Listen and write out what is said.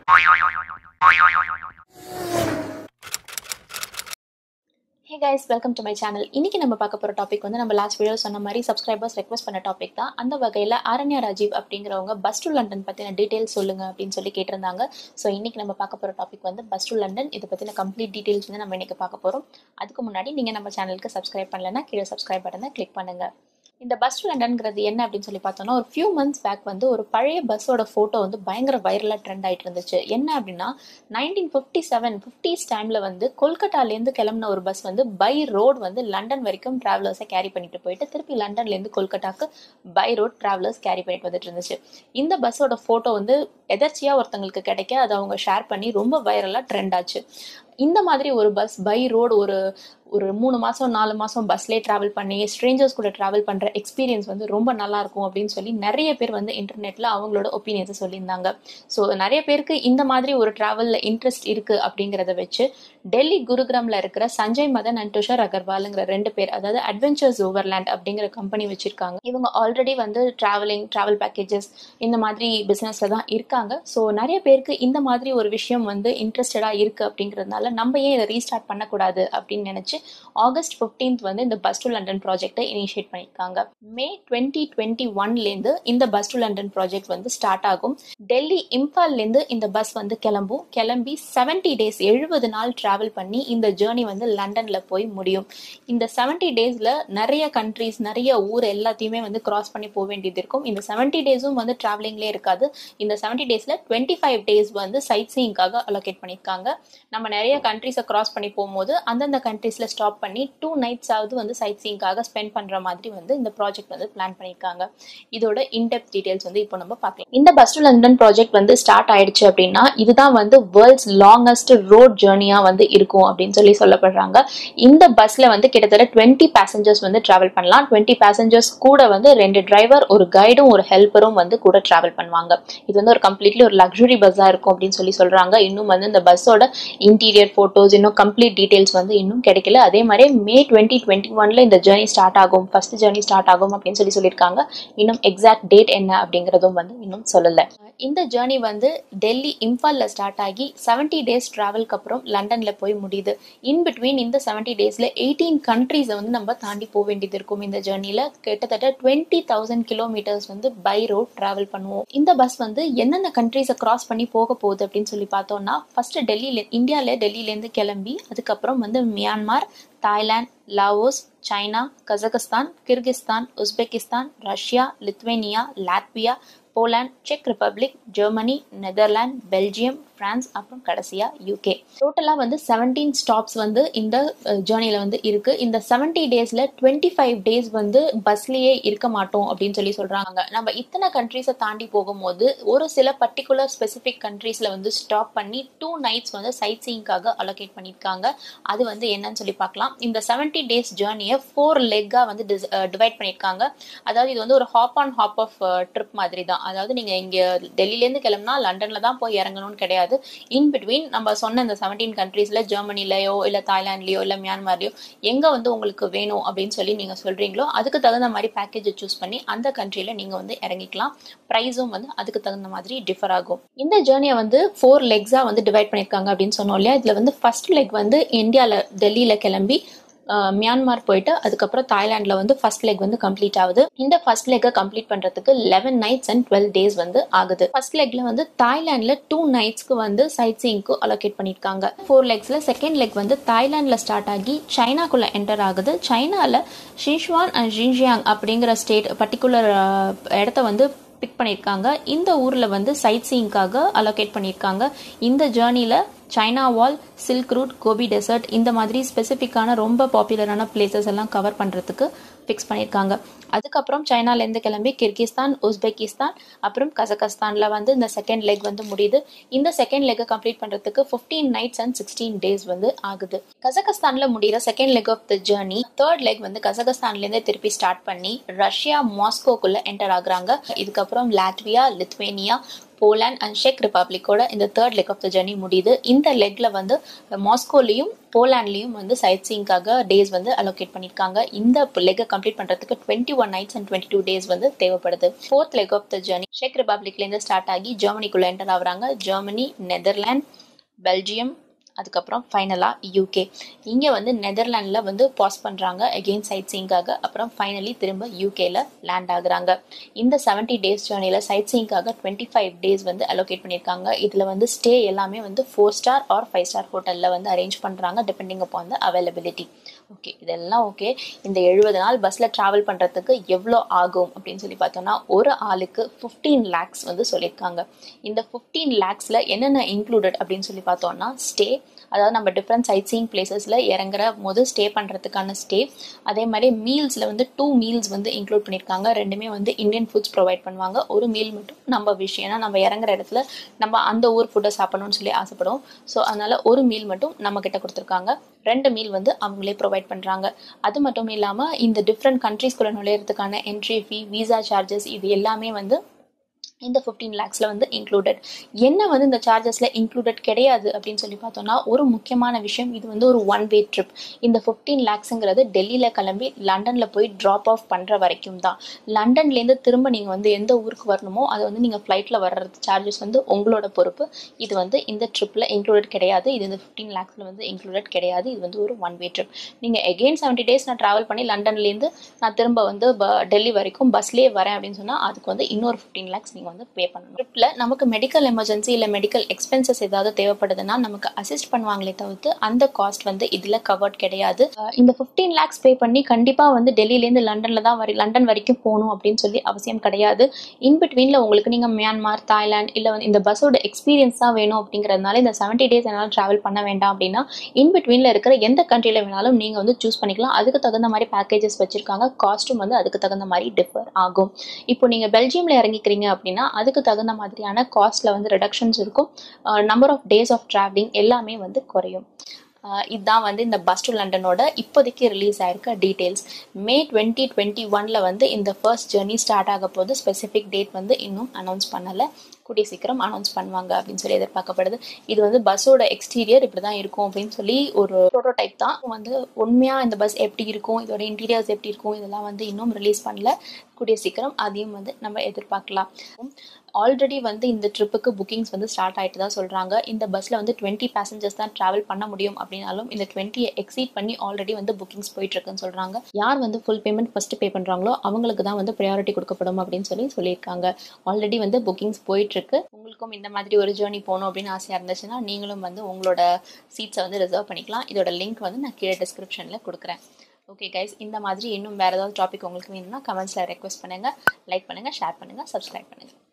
hey guys welcome to my channel இன்னைக்கு நம்ம பார்க்க போகிற டாபிக் வந்து நம்ம லாஸ்ட் வீடியோ சொன்ன மாதிரி சப்ஸ்கிரைபர்ஸ் ரெக்வஸ்ட் பண்ண டாபிக் தான் அந்த வகையில் ஆரண்யா ராஜீவ் அப்படிங்கிறவங்க பஸ் டு லண்டன் பற்றின டீட்டெயில்ஸ் சொல்லுங்க அப்படின்னு சொல்லி கேட்டிருந்தாங்க ஸோ இன்னைக்கு நம்ம பார்க்க போகிற டாபிக் வந்து பஸ் டு லண்டன் இதை பற்றின கம்ப்ளீட் டீட்டெயில்ஸ் வந்து நம்ம இன்னைக்கு பார்க்க போகிறோம் அதுக்கு முன்னாடி நீங்கள் நம்ம சேனலுக்கு சப்ஸ்கிரைப் பண்ணலைன்னா கீழே சப்ஸ்கிரைப் பட்டனை கிளிக் பண்ணுங்க இந்த பஸ் டு லண்டன்ங்கிறது என்ன அப்படின்னு சொல்லி பார்த்தோம்னா ஒரு ஃபியூ மந்த்ஸ் பேக் வந்து ஒரு பழைய பஸ்ஸோட ஃபோட்டோ வந்து பயங்கர வைரலாக ட்ரெண்ட் ஆகிட்டு இருந்துச்சு என்ன அப்படின்னா நைன்டீன் ஃபிஃப்டி செவன் ஃபிஃப்டிஸ் டைமில் வந்து கொல்கட்டாலேருந்து கிளம்பின ஒரு பஸ் வந்து பை ரோட் வந்து லண்டன் வரைக்கும் ட்ராவலர்ஸை கேரி பண்ணிட்டு போயிட்டு திருப்பி லண்டன்லேருந்து கொல்கட்டாக்கு பை ரோட் ட்ராவலர்ஸ் கேரி பண்ணிட்டு வந்துட்டு இருந்துச்சு இந்த பஸ்ஸோட ஃபோட்டோ வந்து எதர்ச்சியாக ஒருத்தங்களுக்கு கிடைக்க அதை அவங்க ஷேர் பண்ணி ரொம்ப வைரலாக ட்ரெண்ட் ஆச்சு இந்த மாதிரி ஒரு பஸ் பை ரோடு ஒரு ஒரு மூணு மாதம் நாலு மாதம் பஸ்லேயே ட்ராவல் பண்ணி ஸ்ட்ரேஞ்சர்ஸ் கூட ட்ராவல் பண்ணுற எக்ஸ்பீரியன்ஸ் வந்து ரொம்ப நல்லா இருக்கும் அப்படின்னு சொல்லி நிறைய பேர் வந்து இன்டர்நெட்டில் அவங்களோட ஒப்பீனியன்ஸை சொல்லியிருந்தாங்க ஸோ நிறைய பேருக்கு இந்த மாதிரி ஒரு ட்ராவலில் இன்ட்ரெஸ்ட் இருக்குது அப்படிங்கிறத வச்சு டெல்லி குருகிராமில் இருக்கிற சஞ்சய் மதன் அண்ட் துஷார் அகர்வாலுங்கிற ரெண்டு பேர் அதாவது அட்வென்ச்சர்ஸ் ஓவர்லேண்ட் அப்படிங்கிற கம்பெனி வச்சிருக்காங்க இவங்க ஆல்ரெடி வந்து ட்ராவலிங் ட்ராவல் பேக்கேஜஸ் இந்த மாதிரி பிஸ்னஸில் தான் இருக்காங்க ஸோ நிறைய பேருக்கு இந்த மாதிரி ஒரு விஷயம் வந்து இன்ட்ரெஸ்டடாக இருக்குது அப்படிங்கிறதுனால நம்ம ஏன் இதை ரீஸ்டார்ட் பண்ணக்கூடாது அப்படின்னு நினச்சி ஆகஸ்ட் ஃபிஃப்டீன்த் வந்து இந்த பஸ் டு லண்டன் ப்ராஜெக்டை இனிஷியேட் பண்ணியிருக்காங்க மே டுவெண்ட்டி டுவெண்ட்டி ஒன்லேருந்து இந்த பஸ் டு லண்டன் ப்ராஜெக்ட் வந்து ஸ்டார்ட் ஆகும் டெல்லி இம்பால்லேருந்து இந்த பஸ் வந்து கிளம்பும் கிளம்பி செவன்டி டேஸ் எழுபது நாள் ட்ராவல் பண்ணி இந்த ஜேர்னி வந்து லண்டனில் போய் முடியும் இந்த செவன்டி டேஸில் நிறைய கண்ட்ரீஸ் நிறைய ஊர் எல்லாத்தையுமே வந்து கிராஸ் பண்ணி போக வேண்டியது இருக்கும் இந்த செவன்டி டேஸும் வந்து ட்ராவலிங்லேயே இருக்காது இந்த செவன்டி டேஸில் டுவெண்ட்டி ஃபைவ் டேஸ் வந்து சைட் சீயிங்காக அலோகேட் பண்ணியிருக்காங்க நம்ம நிறைய கண்ட்ரீஸை கிராஸ் பண்ணி போகும்போது அந்தந்த கண்ட்ரீஸில் ஸ்டாப் பண்ணி டூ நைட்ஸ் ஆகுது வந்து சைட் சீயிங்காக ஸ்பெண்ட் பண்ணுற மாதிரி வந்து இந்த ப்ராஜெக்ட் வந்து பிளான் பண்ணியிருக்காங்க இதோட இன்டெப்த் டீடைல்ஸ் வந்து இப்போ நம்ம பார்க்கலாம் இந்த பஸ் டு லண்டன் ப்ராஜெக்ட் வந்து ஸ்டார்ட் ஆயிடுச்சு அப்படின்னா இதுதான் வந்து வேர்ல்ட்ஸ் லாங்கஸ்ட் ரோட் ஜேர்னியாக வந்து இருக்கும் அப்படின்னு சொல்லி சொல்லப்படுறாங்க இந்த பஸ்ல வந்து கிட்டத்தட்ட டுவெண்ட்டி பேசஞ்சர்ஸ் வந்து டிராவல் பண்ணலாம் டுவெண்ட்டி பேசஞ்சர்ஸ் கூட வந்து ரெண்டு டிரைவர் ஒரு கைடும் ஒரு ஹெல்ப்பரும் வந்து கூட டிராவல் பண்ணுவாங்க இது வந்து ஒரு கம்ப்ளீட்லி ஒரு லக்ஸுரி பஸ்ஸாக இருக்கும் அப்படின்னு சொல்லி சொல்றாங்க இன்னும் வந்து இந்த பஸ்ஸோட இன்டீரியர் ஃபோட்டோஸ் இன்னும் கம்ப்ளீட் டீடைல்ஸ் வந்து இன்னும் கிடைக்கல அதே மாதிரி மே டுவெண்ட்டி டுவெண்ட்டி ஒன்ல இந்த ஜேர்னி ஸ்டார்ட் ஆகும் ஃபர்ஸ்ட் ஜேர்னி ஸ்டார்ட் ஆகும் அப்படின்னு சொல்லி சொல்லியிருக்காங்க இன்னும் எக்ஸாக்ட் டேட் என்ன அப்படிங்கிறதும் வந்து இன்னும் சொல்லலை இந்த ஜேர்னி வந்து டெல்லி இம்பாலில் ஸ்டார்ட் ஆகி செவன்டி டேஸ் ட்ராவல்க்கு அப்புறம் லண்டனில் போய் முடியுது இன் பிட்வீன் இந்த செவன்டி டேஸில் எயிட்டீன் கண்ட்ரீஸை வந்து நம்ம தாண்டி போக வேண்டியது இருக்கும் இந்த ஜேர்னியில் கிட்டத்தட்ட டுவெண்ட்டி தௌசண்ட் கிலோமீட்டர்ஸ் வந்து பை ரோட் ட்ராவல் பண்ணுவோம் இந்த பஸ் வந்து என்னென்ன கண்ட்ரீஸை கிராஸ் பண்ணி போக போகுது அப்படின்னு சொல்லி பார்த்தோம்னா ஃபர்ஸ்ட் டெல்லியில இந்தியாவில் டெல்லியிலேருந்து கிளம்பி அதுக்கப்புறம் வந்து Myanmar Thailand Laos China Kazakhstan Kyrgyzstan Uzbekistan Russia Lithuania Latvia Poland செக் Republic Germany Netherlands Belgium France அப்புறம் கடைசியா யூகே டோட்டலாக வந்து செவன்டீன் ஸ்டாப்ஸ் வந்து இந்த ஜேர்னியில் வந்து இருக்கு இந்த செவன்டி டேஸில் டுவெண்ட்டி ஃபைவ் டேஸ் வந்து பஸ்லேயே இருக்க மாட்டோம் அப்படின்னு சொல்லி சொல்கிறாங்க நம்ம இத்தனை கண்ட்ரீஸை தாண்டி போகும்போது ஒரு சில பர்டிகுலர் ஸ்பெசிஃபிக் கண்ட்ரீஸில் வந்து ஸ்டாப் பண்ணி டூ நைட்ஸ் வந்து சைட் சீயிங்காக அலோகேட் பண்ணியிருக்காங்க அது வந்து என்னன்னு சொல்லி பார்க்கலாம் இந்த செவன்டி டேஸ் ஜேர்னியை ஃபோர் லெக்காக வந்து டிவைட் பண்ணியிருக்காங்க அதாவது இது வந்து ஒரு hop on hop off trip மாதிரி தான் அதாவது நீங்கள் இங்கே டெல்லியிலேருந்து கிளம்புனா லண்டனில் தான் போய் இறங்கணும்னு கிடையாது இன் பிட்வீன் நம்ம சொன்ன இந்த செவன்டீன் கண்ட்ரீஸில் ஜெர்மனிலையோ இல்லை தாய்லாண்ட்லேயோ இல்லை மியான்மர்லையோ எங்கே வந்து உங்களுக்கு வேணும் அப்படின்னு சொல்லி நீங்கள் சொல்கிறீங்களோ அதுக்கு தகுந்த மாதிரி பேக்கேஜை சூஸ் பண்ணி அந்த கண்ட்ரியில் நீங்கள் வந்து இறங்கிக்கலாம் ப்ரைஸும் வந்து அதுக்கு தகுந்த மாதிரி டிஃபர் ஆகும் இந்த ஜேர்னியை வந்து ஃபோர் லெக்ஸாக வந்து டிவைட் பண்ணியிருக்காங்க அப்படின்னு சொன்னோம் இல்லையா இதில் வந்து ஃபர்ஸ்ட் லெக் வந்து இந்தியாவில் டெல்லியில் கிளம்பி மியான்மார் போயிட்டு அதுக்கப்புறம் தாய்லாண்டில் வந்து ஃபர்ஸ்ட் லெக் வந்து கம்ப்ளீட் ஆகுது இந்த ஃபர்ஸ்ட் லெக்கை கம்ப்ளீட் பண்ணுறதுக்கு eleven nights and twelve days வந்து ஆகுது ஃபர்ஸ்ட் லெக்ல வந்து தாய்லாண்டில் டூ நைட்ஸ்க்கு வந்து சைட் சீயிங்க்கு அலோகேட் பண்ணியிருக்காங்க ஃபோர் லெக்ஸில் செகண்ட் லெக் வந்து தாய்லாண்டில் ஸ்டார்ட் ஆகி சைனாக்குள்ளே என்டர் ஆகுது சைனாவில் ஷின்ஷுவான் அண்ட் ஜின்ஜியாங் அப்படிங்கிற ஸ்டேட் பர்டிகுலர் இடத்த வந்து பிக் பண்ணியிருக்காங்க இந்த ஊரில் வந்து சைட் சீயிங்காக அலோகேட் பண்ணியிருக்காங்க இந்த ஜேர்னியில் China wall silk route Gobi desert இந்த மாதிரி ஸ்பெசிஃபிக்கான ரொம்ப பாப்புலரான பிளேசஸ் எல்லாம் கவர் பண்ணுறதுக்கு ஃபிக்ஸ் பண்ணியிருக்காங்க அதுக்கப்புறம் சைனாலேருந்து கிளம்பி கிர்கிஸ்தான் உஸ்பெகிஸ்தான் அப்புறம் கசகஸ்தானில் வந்து இந்த செகண்ட் லெக் வந்து முடியுது இந்த செகண்ட் லெக்கை கம்ப்ளீட் பண்ணுறதுக்கு fifteen nights and sixteen days வந்து ஆகுது கசகஸ்தானில் முடிகிற second leg of the journey third leg வந்து கசகஸ்தான்லேருந்தே திருப்பி ஸ்டார்ட் பண்ணி ரஷ்யா மாஸ்கோக்குள்ளே என்டர் ஆகுறாங்க இதுக்கப்புறம் லாட்வியா லித்வேனியா போலாண்ட் அண்ட் செக் ரிப்பப்ளிக்கோட இந்த third leg of the journey முடியுது இந்த லெக்ல வந்து மாஸ்கோலையும் போலாண்ட்லேயும் வந்து சைட் சீங்காக டேஸ் வந்து அலோகேட் பண்ணியிருக்காங்க இந்த லெக்கை கம்ப்ளீட் பண்ணுறதுக்கு twenty one nights and twenty two days வந்து தேவைப்படுது fourth leg of the journey செக் ரிப்பப்ளிக்லேருந்து ஸ்டார்ட் ஆகி ஜெர்மனிக்குள்ளே என்டர் ஆகுறாங்க ஜெர்மனி நெதர்லாண்ட் பெல்ஜியம் அதுக்கப்புறம் ஃபைனலாக யூகே இங்கே வந்து நெதர்லாண்டில் வந்து பாஸ் பண்ணுறாங்க அகெயின் சைட் சீங்காக அப்புறம் ஃபைனலி திரும்ப யூகேல லேண்ட் ஆகுறாங்க இந்த செவன்ட்டி டேஸ் ஜேர்னியில் சைட் சீங்காக டுவெண்ட்டி ஃபைவ் டேஸ் வந்து அலோகேட் பண்ணியிருக்காங்க இதில் வந்து ஸ்டே எல்லாமே வந்து four star or five star ஹோட்டலில் வந்து அரேஞ்ச் பண்ணுறாங்க depending upon the availability okay இதெல்லாம் ஓகே இந்த எழுபது நாள் பஸ்ஸில் ட்ராவல் பண்ணுறதுக்கு எவ்வளோ ஆகும் அப்படின்னு சொல்லி பார்த்தோம்னா ஒரு ஆளுக்கு ஃபிஃப்டீன் லேக்ஸ் வந்து சொல்லியிருக்காங்க இந்த ஃபிஃப்டீன் லேக்ஸில் என்னென்ன இன்க்ளூடட் அப்படின்னு சொல்லி பார்த்தோம்னா ஸ்டே அதாவது நம்ம டிஃப்ரெண்ட் சைட் சீங் பிளேசஸில் இறங்குற போது ஸ்டே பண்ணுறதுக்கான ஸ்டே அதே மாதிரி மீல்ஸில் வந்து டூ மீல்ஸ் வந்து இன்க்ளூட் பண்ணியிருக்காங்க ரெண்டுமே வந்து இந்தியன் ஃபுட்ஸ் ப்ரொவைட் பண்ணுவாங்க ஒரு மீல் மட்டும் நம்ம விஷயம் ஏன்னா நம்ம இறங்குற இடத்துல நம்ம அந்த ஊர் ஃபுட்டை சாப்பிடணும்னு சொல்லி ஆசைப்படுவோம் ஸோ அதனால் ஒரு மீல் மட்டும் நம்ம கிட்ட கொடுத்துருக்காங்க ரெண்டு மீல் வந்து அவங்களே ப்ரொவைட் பண்ணுறாங்க அது மட்டும் இல்லாமல் இந்த டிஃப்ரெண்ட் கண்ட்ரீஸ்குள்ளே நுழையிறதுக்கான என்ட்ரி ஃபீ விசா சார்ஜஸ் இது எல்லாமே வந்து இந்த ஃபிஃப்டீன் லேக்ஸில் வந்து இன்க்ளூடட் என்ன வந்து இந்த சார்ஜஸில் இன்க்ளூடட் கிடையாது அப்படின்னு சொல்லி பார்த்தோம்னா ஒரு முக்கியமான விஷயம் இது வந்து ஒரு ஒன் வே ட்ரிப் இந்த ஃபிஃப்டீன் லேக்ஸுங்கிறது டெல்லியில் கிளம்பி லண்டனில் போய் ட்ராப் ஆஃப் பண்ணுற வரைக்கும் தான் லண்டன்லேருந்து திரும்ப நீங்கள் வந்து எந்த ஊருக்கு வரணுமோ அதை வந்து நீங்கள் ஃப்ளைட்டில் வர்றது சார்ஜஸ் வந்து உங்களோட பொறுப்பு இது வந்து இந்த ட்ரிப்பில் இன்க்ளூடட் கிடையாது இது இந்த ஃபிஃப்டீன் லேக்ஸில் வந்து இன்க்ளூடட் கிடையாது இது வந்து ஒரு ஒன் வே ட்ரிப் நீங்கள் எகெயின் செவன்ட்டி டேஸ் நான் ட்ராவல் பண்ணி லண்டன்லேருந்து நான் திரும்ப வந்து டெல்லி வரைக்கும் பஸ்லேயே வரேன் அப்படின்னு சொன்னால் அதுக்கு வந்து இன்னொரு ஃபிஃப்டீன் லேக்ஸ் நீங்கள் வந்து பே பண்ணணும் ட்ரிப்பில் நமக்கு மெடிக்கல் எமர்ஜென்சி இல்லை மெடிக்கல் எக்ஸ்பென்சஸ் ஏதாவது தேவைப்படுதுன்னா நமக்கு அசிஸ்ட் பண்ணுவாங்களே தவிர்த்து அந்த காஸ்ட் வந்து இதில் கவர்ட் கிடையாது இந்த ஃபிஃப்டீன் லேக்ஸ் பே பண்ணி கண்டிப்பாக வந்து டெல்லியிலேருந்து லண்டனில் தான் வரை லண்டன் வரைக்கும் போகணும் அப்படின்னு சொல்லி அவசியம் கிடையாது இன் பிட்வீனில் உங்களுக்கு நீங்கள் மியான்மார் தாய்லாந்து இல்லை வந்து இந்த பஸ்ஸோட எக்ஸ்பீரியன்ஸ் தான் வேணும் அப்படிங்கிறதுனால இந்த செவன்ட்டி டேஸ் என்னால் ட்ராவல் பண்ண வேண்டாம் அப்படின்னா இன் பிட்வீனில் இருக்கிற எந்த கண்ட்ரியில் வேணாலும் நீங்கள் வந்து சூஸ் பண்ணிக்கலாம் அதுக்கு தகுந்த மாதிரி பேக்கேஜஸ் வச்சுருக்காங்க காஸ்ட்டும் வந்து அதுக்கு தகுந்த மாதிரி டிஃபர் ஆகும் இப்போ நீங்கள் பெல்ஜியமில் இறங்கிக்கிறீங்க அப்படின்னா அதுக்கு தகுந்த மாதிரியான காஸ்ட்டில் வந்து ரிடக்ஷன்ஸ் இருக்கும் number of days of travelling எல்லாமே வந்து குறையும் இதுதான் வந்து இந்த பஸ் டு லண்டனோட இப்போதைக்கு ரிலீஸ் ஆயிருக்க டீட்டெயில்ஸ் மே டுவெண்ட்டி டுவெண்ட்டி ஒனில் வந்து இந்த ஃபர்ஸ்ட் ஜேர்னி ஸ்டார்ட் ஆக போது ஸ்பெசிஃபிக் டேட் வந்து இன்னும் அனௌன்ஸ் பண்ணலை கூடிய சீக்கிரம் அனௌன்ஸ் பண்ணுவாங்க அப்படின்னு சொல்லி எதிர்பார்க்கப்படுது இது வந்து பஸ்ஸோட எக்ஸ்டீரியர் இப்படி தான் இருக்கும் அப்படின்னு சொல்லி ஒரு ப்ரோட்டோடைப் தான் வந்து உண்மையாக இந்த பஸ் எப்படி இருக்கும் இதோட இன்டீரியர்ஸ் எப்படி இருக்கும் இதெல்லாம் வந்து இன்னும் ரிலீஸ் பண்ணல கூடிய சீக்கிரம் அதையும் வந்து நம்ம எதிர்பார்க்கலாம் ஆல்ரெடி வந்து இந்த ட்ரிப்புக்கு புக்கிங்ஸ் வந்து ஸ்டார்ட் ஆகிட்டு தான் சொல்கிறாங்க இந்த பஸ்ஸில் வந்து டுவெண்ட்டி பேசஞ்சர்ஸ் தான் ட்ராவல் பண்ண முடியும் அப்படின்னாலும் இந்த டுவெண்ட்டியை எக்ஸீட் பண்ணி ஆல்ரெடி வந்து புக்கிங்ஸ் போயிட்டுருக்குன்னு சொல்கிறாங்க யார் வந்து ஃபுல் பேமெண்ட் ஃபஸ்ட்டு பே பண்ணுறாங்களோ அவங்களுக்கு தான் வந்து ப்ரையாரிட்டி கொடுக்கப்படும் அப்படின்னு சொல்லி சொல்லியிருக்காங்க ஆல்ரெடி வந்து புக்கிங்ஸ் போயிட்டுருக்கு உங்களுக்கும் இந்த மாதிரி ஒரு ஜேர்னி போகணும் அப்படின்னு ஆசையாக இருந்துச்சுன்னா நீங்களும் வந்து உங்களோட சீட்ஸை வந்து ரிசர்வ் பண்ணிக்கலாம் இதோட லிங்க் வந்து நான் கீழே டிஸ்கிரிப்ஷனில் கொடுக்குறேன் ஓகே கைஸ் இந்த மாதிரி இன்னும் வேறு ஏதாவது டாபிக் உங்களுக்கு வேணும்னா கமெண்ட்ஸில் ரெக்வஸ்ட் பண்ணுங்கள் லைக் பண்ணுங்கள் ஷேர் பண்ணுங்கள் சப்ஸ்கிரைப் பண்ணுங்கள்